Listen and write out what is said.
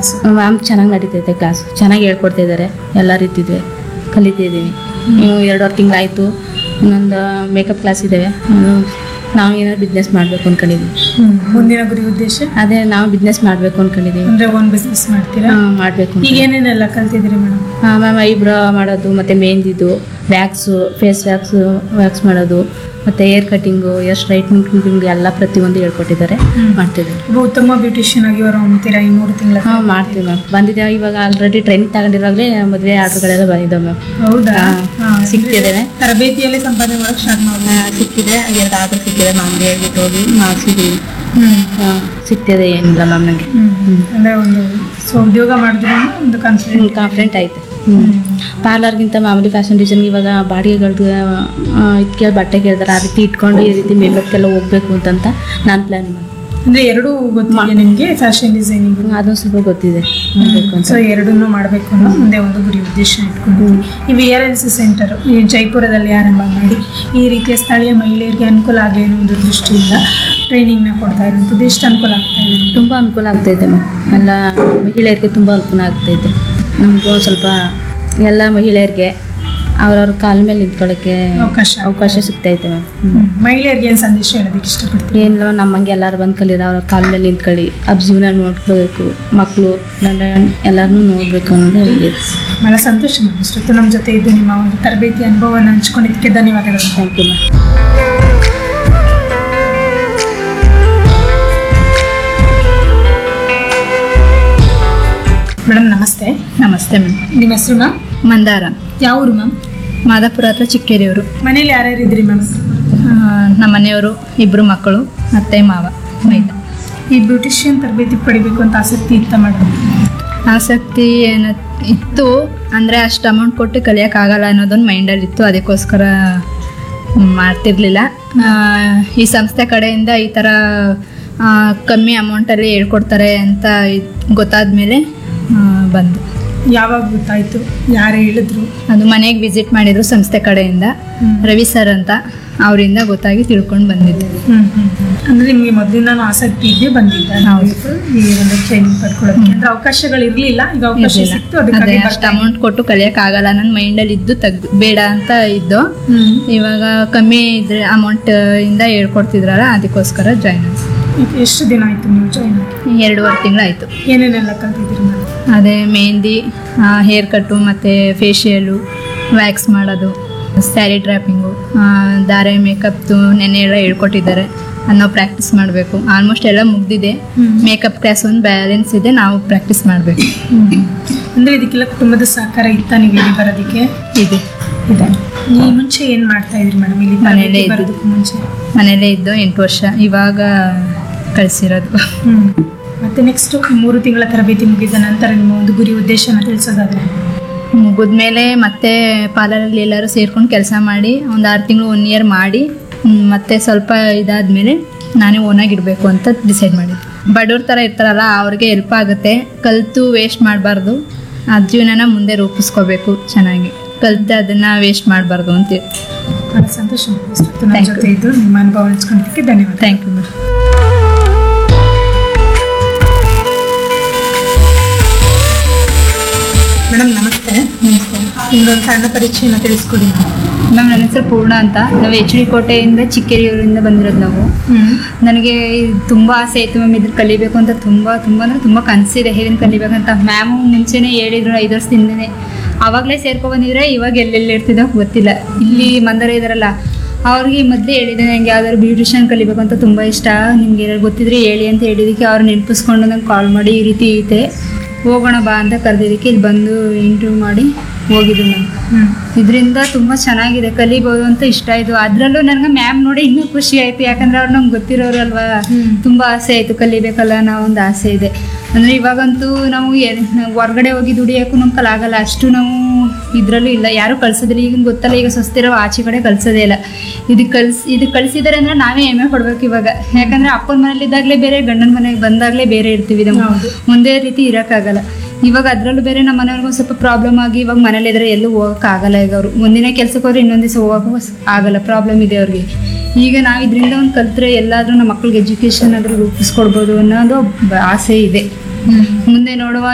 Class ma'am ಚೆನ್ನಾಗಿ ನಡೀತೈತೆ class ಚೆನ್ನಾಗಿ ಹೇಳ್ಕೊಡ್ತಾ ಇದ್ದಾರೆ ಎಲ್ಲ ರೀತಿದ್ವಿ ಕಲಿತಿದ್ದೀವಿ ಇನ್ನು ಎರಡೂವರೆ ತಿಂಗಳಾಯಿತು ಇನ್ನೊಂದು ಮೇಕಪ್ ಕ್ಲಾಸ್ ಇದ್ದಾವೆ ನಾವು ಏನಾದ್ರು ಬಿಸ್ನೆಸ್ ಮಾಡಬೇಕು ಅಂದ್ಕೊಂಡಿದ್ದೀವಿ ಮುಂದಿನ ಗುರಿ ಉದ್ದೇಶ ಅದೇ ನಾವು ಬಿಸ್ನೆಸ್ ಮಾಡಬೇಕು ಅಂದ್ಕೊಂಡಿದ್ದೀವಿ ಅಂದ್ರೆ ಓನ್ ಬಿಸ್ನೆಸ್ ಮಾಡ್ತೀರಾ ಮಾಡಬೇಕು ಈಗ ಏನೇನೆಲ್ಲ ಕಲ್ತಿದ್ದೀರಿ ಮೇಡಮ್ ಮ್ಯಾಮ್ ಐಬ್ರೋ ಮಾಡೋದು ಮತ್ತು ಮೆಹಂದಿದು ವ್ಯಾಕ್ಸು ಫೇಸ್ ವ್ಯಾಕ್ಸು ವ್ಯಾಕ್ಸ್ ಮಾಡೋದು ಮತ್ತು ಏರ್ ಕಟಿಂಗು ಏರ್ ಸ್ಟ್ರೈಟ್ನಿಂಗ್ ಎಲ್ಲ ಪ್ರತಿಯೊಂದು ಹೇಳ್ಕೊಟ್ಟಿದ್ದಾರೆ ಹ್ಮ್. ಮಾಡ್ತಿದ್ದೀವಿ ಒಬ್ಬ ಉತ್ತಮ ಬ್ಯೂಟಿಷಿಯನ್ ಆಗಿ ಹೊರ ಹೊಮ್ತೀರಾ ಈ ಮೂರು ತಿಂಗಳ ಹಾಂ ಮಾಡ್ತೀವಿ ಮ್ಯಾಮ್ ಬಂದಿದ್ದೇವೆ ಇವಾಗ ಆಲ್ರೆಡಿ ಟ್ರೈನಿಂಗ್ ತಗೊಂಡಿರುವಾಗಲೇ ಮದುವೆ ಆರ್ಡ್ರ್ಗಳೆಲ್ಲ ಬಂದಿದ್ದಾವೆ ಮ್ಯಾಮ್ ಹೌದಾ ಹಾ, ಹಾ, ಸಿಗ್ತಿದ್ದೇವೆ. ತರಬೇತಿಯಲ್ಲಿ ಸಂಪಾದನೆ ಮಾಡಕ್ ಸ್ಟಾರ್ಟ್ ಮಾಡಿ ಆ, ಸಿಕ್ಕಿದೆ ಎರಡು ಆರ್ಡರ್ ಸಿಕ್ಕಿದೆ ಮಾಮೂಲಿ ಹೇಳ್ಬಿಟ್ಟು ಹೋಗಿ ಮಾಡಿಸಿದ್ದೀವಿ ಹ್ಮ್ ಸಿಗ್ತಿದೆ ಏನಿಲ್ಲ ಮ್ಯಾಮ್ ನನಗೆ ಹ್ಮ್ ಅಂದ್ರೆ ಒಂದು ಸೊ ಉದ್ಯೋಗ ಮಾಡಿದ್ರೆ ಒಂದು ಕಾನ್ಫಿಡೆಂಟ್ ಕಾನ್ಫಿಡೆಂಟ್ ಐತೆ ಪಾರ್ಲರ್ಗಿಂತ ಮಾಮೂಲಿ ಫ್ಯಾಷನ್ ಡಿಸೈನ್ಗೆ ಇವಾಗ ಬಾಡಿಗೆಗಳ್ದು ಇದಕ್ಕೆ ಬಟ್ಟೆ ಕೇಳ್ತಾರೆ ಆ ರೀತಿ ಇಟ್ಕೊಂಡು ಈ ರೀತಿ ಮೇಕಪ್ಗೆಲ್ಲ ಹೋಗ್ಬೇಕು ಅಂತಂತ ನಾನು ಪ್ಲ್ಯಾನ್ ಮಾಡಿ ಅಂದ್ರೆ ಎರಡು ಗೊತ್ತಿದೆ ನಿಮ್ಗೆ ಫ್ಯಾಷನ್ ಡಿಸೈನಿಂಗ್ ಅದೊಂದು ಸ್ವಲ್ಪ ಗೊತ್ತಿದೆ ಮಾಡಬೇಕು ಅಂತ ಸೊ ಎರಡನ್ನೂ ಮಾಡಬೇಕು ಅನ್ನೋ ಮುಂದೆ ಒಂದು ಗುರಿ ಉದ್ದೇಶ ಇಟ್ಕೊಂಡಿದ್ವಿ ಈ V R L C center ಈ ಜೈಪುರದಲ್ಲಿ ಆರಂಭ ಮಾಡಿ ಈ ರೀತಿಯ ಸ್ಥಳೀಯ ಮಹಿಳೆಯರಿಗೆ ಅನುಕೂಲ ಆಗಲಿ ಅನ್ನೋ ಒಂದು ದೃಷ್ಟಿಯಿಂದ ಟ್ರೈನಿಂಗ್ನ ಕೊಡ್ತಾ ಇರುವಂಥದ್ದು ಎಷ್ಟು ಅನುಕೂಲ ಆಗ್ತಾ ಇದೆ ತುಂಬ ಅನುಕೂಲ ಆಗ್ತೈತೆ ಮ್ಯಾಮ್ ಎಲ್ಲ ಮಹಿಳೆಯರಿಗೆ ತುಂಬ ಅನುಕೂಲ ಆಗ್ತೈತೆ ನಮಗೂ ಸ್ವಲ್ಪ ಎಲ್ಲ ಮಹಿಳೆಯರಿಗೆ ಅವ್ರವ್ರ ಕಾಲ ಮೇಲೆ ನಿಂತ್ಕೊಳ್ಳೋಕ್ಕೆ ಅವಕಾಶ ಅವಕಾಶ ಸಿಗ್ತೈತೆ ಮ್ಯಾಮ್ ಹ್ಮ್. ಮಹಿಳೆಯರಿಗೆ ಏನು ಸಂದೇಶ ಹೇಳೋದಕ್ಕೆ ಇಷ್ಟಪಡ್ತೀವಿ ಏನಿಲ್ಲ ನಮ್ಮಂಗೆ ಎಲ್ಲರೂ ಬಂದು ಕಲೀರ ಅವ್ರ ಕಾಲ ಮೇಲೆ ನಿಂತ್ಕೊಳ್ಳಿ ಅವ್ರ ಜೀವನ ನೋಡ್ಕೋಬೇಕು ಮಕ್ಕಳು ನನ್ನ ಎಲ್ಲರನ್ನೂ ನೋಡಬೇಕು ಅನ್ನೋದು ಇದೆ ಬಹಳ ಸಂತೋಷ ಮ್ಯಾಮ್ ಇಷ್ಟೊತ್ತು ನಮ್ಮ ಜೊತೆ ಇದ್ದು ನಿಮ್ಮ ಒಂದು ತರಬೇತಿ ಅನುಭವವನ್ನು ಹಂಚ್ಕೊಂಡಿದ್ದಕ್ಕೆ ಧನ್ಯವಾದಗಳು ಥ್ಯಾಂಕ್ ಯು ಮ್ಯಾಮ್ ಮೇಡಮ್ ನಮಸ್ತೆ ನಮಸ್ತೆ ಮ್ಯಾಮ್ ನಿಮ್ಮ ಹೆಸರು ಮ್ಯಾಮ್ ಮಂದಾರ ಯಾವ ಊರು ಮ್ಯಾಮ್ ಮಾದಾಪುರ ಹತ್ರ ಚಿಕ್ಕೇರಿಯವರು ಮನೇಲಿ ಯಾರ್ಯಾರು ಇದ್ರಿ ಮ್ಯಾಮ್ ನಮ್ಮ ಮನೆಯವರು ಇಬ್ಬರು ಮಕ್ಕಳು ಅತ್ತೆ ಮಾವ ಮೈದ ಈ ಬ್ಯೂಟಿಷಿಯನ್ ತರಬೇತಿ ಪಡಿಬೇಕು ಅಂತ ಆಸಕ್ತಿ ಇತ್ತ ಮೇಡಮ್ ಆಸಕ್ತಿ ಏನ ಇತ್ತು ಅಂದರೆ ಅಷ್ಟು ಅಮೌಂಟ್ ಕೊಟ್ಟು ಕಲಿಯೋಕ್ಕಾಗಲ್ಲ ಅನ್ನೋದೊಂದು ಮೈಂಡಲ್ಲಿ ಇತ್ತು ಅದಕ್ಕೋಸ್ಕರ ಮಾಡ್ತಿರ್ಲಿಲ್ಲ ಆ, ಈ ಸಂಸ್ಥೆ ಕಡೆಯಿಂದ ಈ ಥರ ಆ, ಕಮ್ಮಿ ಅಮೌಂಟಲ್ಲಿ ಹೇಳ್ಕೊಡ್ತಾರೆ ಅಂತ ಇದ್- ಗೊತ್ತಾದ್ಮೇಲೆ ಆ, ಬಂದು ಯಾವಾಗ ಗೊತ್ತಾಯ್ತು ಯಾರು ಹೇಳಿದ್ರು ಅದು ಮನೆಗೆ ವಿಸಿಟ್ ಮಾಡಿದ್ರು ಸಂಸ್ಥೆ ಕಡೆಯಿಂದ ರವಿ ಸರ್ ಅಂತ ಅವರಿಂದ ಗೊತ್ತಾಗಿ ತಿಳ್ಕೊಂಡು ಬಂದಿದ್ದೆ ಹ್ಮ್ ಹ್ಮ್ ಹ್ಮ್. ಅಂದ್ರೆ ನಿಮ್ಗೆ ಮೊದಲಿಂದಾನು ಆಸಕ್ತಿ ಇದ್ದೇ ಬಂದಿದ್ದ ಹೌದು. ಈ ಒಂದು ಟ್ರೈನಿಂಗ್ ಪಡ್ಕೊಳ್ಳೋದಕ್ಕೆ ಅಂದ್ರೆ ಅವಕಾಶಗಳು ಇರ್ಲಿಲ್ಲ ಈಗ ಅವಕಾಶ ಇರ್ಲಿಲ್ಲ. ಸಿಕ್ತು ಅದೇ ಅದಕ್ಕಾಗಿ ಅಷ್ಟು ಅಮೌಂಟ್ ಕೊಟ್ಟು ಕಲಿಯೋಕ್ಕಾಗಲ್ಲ ನನ್ನ ಮೈಂಡಲ್ಲಿ ಇದ್ದು ತೆಗ್ ಬೇಡ ಅಂತ ಇದ್ದು ಹ್ಮ್ ಇವಾಗ ಕಮ್ಮಿ ಇದ್ರೆ ಅಮೌಂಟ್ ಇಂದ ಹೇಳ್ಕೊಡ್ತಿದ್ರಲ್ಲ ಅದಕ್ಕೋಸ್ಕರ ಜಾಯ್ನ್ ಈಗ ಎಷ್ಟು ದಿನ ಆಯ್ತು ನೀವು ಜಾಯಿನ್ ಆಗಿ ಎರಡೂವರೆ ತಿಂಗಳಾಯ್ತು ಏನೇನೆಲ್ಲ ಕಲ್ತಿದ್ದೀರಿ ಮೇಡಮ್ ಅದೇ ಮೆಹಂದಿ ಹೇರ್ ಕಟ್ಟು ಮತ್ತು ಫೇಶಿಯಲು ವ್ಯಾಕ್ಸ್ ಮಾಡೋದು ಸ್ಯಾರಿ ಟ್ರ್ಯಾಪಿಂಗು ದಾರೆ ಮೇಕಪ್ದು ನೆನ್ನೆ ಎಲ್ಲ ಹೇಳ್ಕೊಟ್ಟಿದ್ದಾರೆ ಅದ್ ನಾವು ಪ್ರಾಕ್ಟೀಸ್ ಮಾಡಬೇಕು ಆಲ್ಮೋಸ್ಟ್ ಎಲ್ಲ ಮುಗ್ದಿದೆ ಹ್ಮ್. ಮೇಕಪ್ ಕ್ಲಾಸ್ ಒಂದು ಬ್ಯಾಲೆನ್ಸ್ ಇದೆ ನಾವು ಪ್ರಾಕ್ಟೀಸ್ ಮಾಡಬೇಕು ಅಂದ್ರೆ ಇದಕ್ಕೆಲ್ಲ ಕುಟುಂಬದ ಸಹಕಾರ ಇತ್ತ ನೀವು ಇಲ್ಲಿ ಬರೋದಕ್ಕೆ ಇದೆ ಇದೆ ಈ ಮುಂಚೆ ಏನ್ ಮಾಡ್ತಾ ಇದ್ರಿ ಮೇಡಮ್ ಇಲ್ಲಿ ಮನೇಲೇ ತರಬೇತಿ ಇದ್ದು. ಬರೋದಕ್ಕೂ ಮುಂಚೆ ಮನೇಲೇ ಇದ್ದು ಎಂಟು ವರ್ಷ ಇವಾಗ ಕಳಿಸಿರೋದು ಹ್ಮ್ ಮತ್ತೆ ನೆಕ್ಸ್ಟ್ ಮೂರು ತಿಂಗಳ ತರಬೇತಿ ಮುಗಿದ ನಂತರ ನಿಮ್ಮ ಒಂದು ಗುರಿ ಉದ್ದೇಶನ ತಿಳಿಸೋದಾದ್ರೆ ಮುಗಿದ್ಮೇಲೆ ಮತ್ತೆ ಪಾರ್ಲರಲ್ಲಿ ಎಲ್ಲರೂ ಸೇರ್ಕೊಂಡು ಕೆಲಸ ಮಾಡಿ ಒಂದು ಆರು ತಿಂಗಳು ಒನ್ ಇಯರ್ ಮಾಡಿ ಹ್ಮ್, ಮತ್ತೆ ಸ್ವಲ್ಪ ಇದಾದ್ಮೇಲೆ ನಾನೇ ಓನಾಗಿ ಇಡಬೇಕು ಅಂತ ಡಿಸೈಡ್ ಮಾಡಿದ್ದೆ ಬಡವ್ರ ಥರ ಇರ್ತಾರಲ್ಲ ಅವ್ರಿಗೆ ಹೆಲ್ಪ್ ಆಗುತ್ತೆ ಕಲಿತು ವೇಸ್ಟ್ ಮಾಡಬಾರ್ದು ಆ ಜೀವನನ ಮುಂದೆ ರೂಪಿಸ್ಕೋಬೇಕು ಚೆನ್ನಾಗಿ ಕಲಿತು ಅದನ್ನು ವೇಸ್ಟ್ ಮಾಡಬಾರ್ದು ಅಂತ ಬಹಳ ಸಂತೋಷ ಮೇಡಮ್. ಇಷ್ಟೊತ್ತು ನಮ್ಮ Thank you. ಜೊತೆ ಇದ್ದು ನಿಮ್ಮ ಅನುಭವ ಹಂಚ್ಕೊಂಡಿದ್ದಕ್ಕೆ ಧನ್ಯವಾದ ಥ್ಯಾಂಕ್ ಯು ಮೇಡಮ್ ಮೇಡಮ್ ನಮಸ್ತೆ ನಿಮ್ದೊಂದು ಸಣ್ಣ ಪರಿಚಯನ ತಿಳಿಸ್ಕೊಡಿ ಮ್ಯಾಮ್ ನನ್ನ ಹೆಸರು ಪೂರ್ಣ ಅಂತ ನಾವು ಎಚ್ ಡಿ ಕೋಟೆಯಿಂದ ಚಿಕ್ಕೇರಿಯೂರಿಂದ ಬಂದಿರೋದು ನಾವು ಹ್ಮ್ ನನಗೆ ತುಂಬ ಆಸೆ ಇತ್ತು ಮ್ಯಾಮ್ ಇದ್ರ ಕಲಿಬೇಕು ಅಂತ ತುಂಬ ತುಂಬ ಅಂದರೆ ತುಂಬ ಕನಸಿದೆ ಹೇಗೆ ಕಲಿಬೇಕಂತ ಮ್ಯಾಮು ಮುಂಚೆನೇ ಹೇಳಿದ್ರು ಐದು ವರ್ಷದಿಂದನೇ ಆವಾಗಲೇ ಸೇರ್ಕೊ ಬಂದಿದ್ರೆ ಇವಾಗ ಎಲ್ಲೆಲ್ಲಿ ಇರ್ತಿದ್ದೋ ಗೊತ್ತಿಲ್ಲ ಇಲ್ಲಿ ಮಂದರ ಇದಾರಲ್ಲ ಅವ್ರಿಗೆ ಮೊದಲೇ ಹೇಳಿದೆ ನನಗೆ ಯಾವ್ದಾದ್ರು ಬ್ಯೂಟಿಷಿಯನ್ ಕಲಿಬೇಕು ಅಂತ ತುಂಬ ಇಷ್ಟ ನಿಮ್ಗೆ ಏನಾದ್ರು ಗೊತ್ತಿದ್ರೆ ಹೇಳಿ ಅಂತ ಹೇಳಿದ್ದಕ್ಕೆ ಅವ್ರು ನೆನಪಿಸ್ಕೊಂಡು ನಂಗೆ ಕಾಲ್ ಮಾಡಿ ಈ ರೀತಿ ಐತೆ ಹೋಗೋಣ ಬಾ ಅಂತ ಕರೆದಿದ್ದಕ್ಕೆ ಇಲ್ಲಿ ಬಂದು ಇಂಟರ್ವ್ಯೂ ಮಾಡಿ ಹೋಗಿದ್ದು ನಾನು ಹ್ಮ್ ಇದರಿಂದ ತುಂಬ ಚೆನ್ನಾಗಿದೆ ಕಲಿಬೋದು ಅಂತ ಇಷ್ಟ ಆಯಿತು ಅದರಲ್ಲೂ ನನಗೆ ಮ್ಯಾಮ್ ನೋಡಿ ಇನ್ನೂ ಖುಷಿ ಆಯಿತು ಯಾಕಂದ್ರೆ ಅವ್ರು ನಮ್ಗೆ ಗೊತ್ತಿರೋರಲ್ವಾ ಹ್ಮ್. ತುಂಬ ಆಸೆ ಆಯಿತು ಕಲಿಬೇಕಲ್ಲ ಅನ್ನೋ ಒಂದು ಆಸೆ ಇದೆ ಅಂದರೆ ಇವಾಗಂತೂ ನಾವು ಏನ್- ನಾವು ಹೊರ್ಗಡೆ ಹೋಗಿ ದುಡಿಯೋಕ್ಕೂ ನಮ್ಮ ಕಲಾಗಲ್ಲ ಅಷ್ಟು ನಾವು ಇದರಲ್ಲೂ ಇಲ್ಲ ಯಾರೂ ಕಳ್ಸೋದಿಲ್ಲ ಈಗಿನ ಗೊತ್ತಲ್ಲ ಈಗ ಸ್ವಸ್ತಿರೋ ಆಚೆ ಕಡೆ ಕಳ್ಸೋದೇ ಇಲ್ಲ ಇದಕ್ಕೆ ಕಳ್ಸಿ ಇದಕ್ಕೆ ಕಳಿಸಿದ್ದಾರೆ ಅಂದರೆ ನಾವೇ ಹೆಮ್ಮೆ ಪಡ್ಬೇಕು ಇವಾಗ ಯಾಕಂದರೆ ಅಪ್ಪನ ಮನೇಲಿದ್ದಾಗಲೇ ಬೇರೆ ಗಂಡನ ಮನೆಗೆ ಬಂದಾಗಲೇ ಬೇರೆ ಇರ್ತೀವಿ ನಾವು ಹೌದು. ಒಂದೇ ರೀತಿ ಇರೋಕ್ಕಾಗಲ್ಲ ಇವಾಗ ಅದರಲ್ಲೂ ಬೇರೆ ನಮ್ಮ ಮನೆಯವ್ರಿಗೂ ಸ್ವಲ್ಪ ಪ್ರಾಬ್ಲಮ್ ಆಗಿ ಇವಾಗ ಮನೇಲಿದ್ರೆ ಎಲ್ಲೂ ಹೋಗೋಕ್ಕಾಗಲ್ಲ ಈಗ ಅವರು ಒಂದಿನ ಕೆಲ್ಸಕ್ಕೆ ಹೋದ್ರೆ ಇನ್ನೊಂದು ದಿವಸ ಹೋಗೋಕ್ಕೂ ಸ್- ಆಗಲ್ಲ ಪ್ರಾಬ್ಲಮ್ ಇದೆ ಅವ್ರಿಗೆ ಈಗ ನಾವು ಇದರಿಂದ ಒಂದು ಕಲ್ತ್ರೆ ಎಲ್ಲಾದರೂ ನಮ್ಮ ಮಕ್ಳಿಗೆ ಎಜುಕೇಷನ್ ಆದರೂ ರೂಪಿಸ್ಕೊಡ್ಬೋದು ಅನ್ನೋದು ಬ- ಆಸೆ ಇದೆ ಮುಂದೆ ನೋಡುವ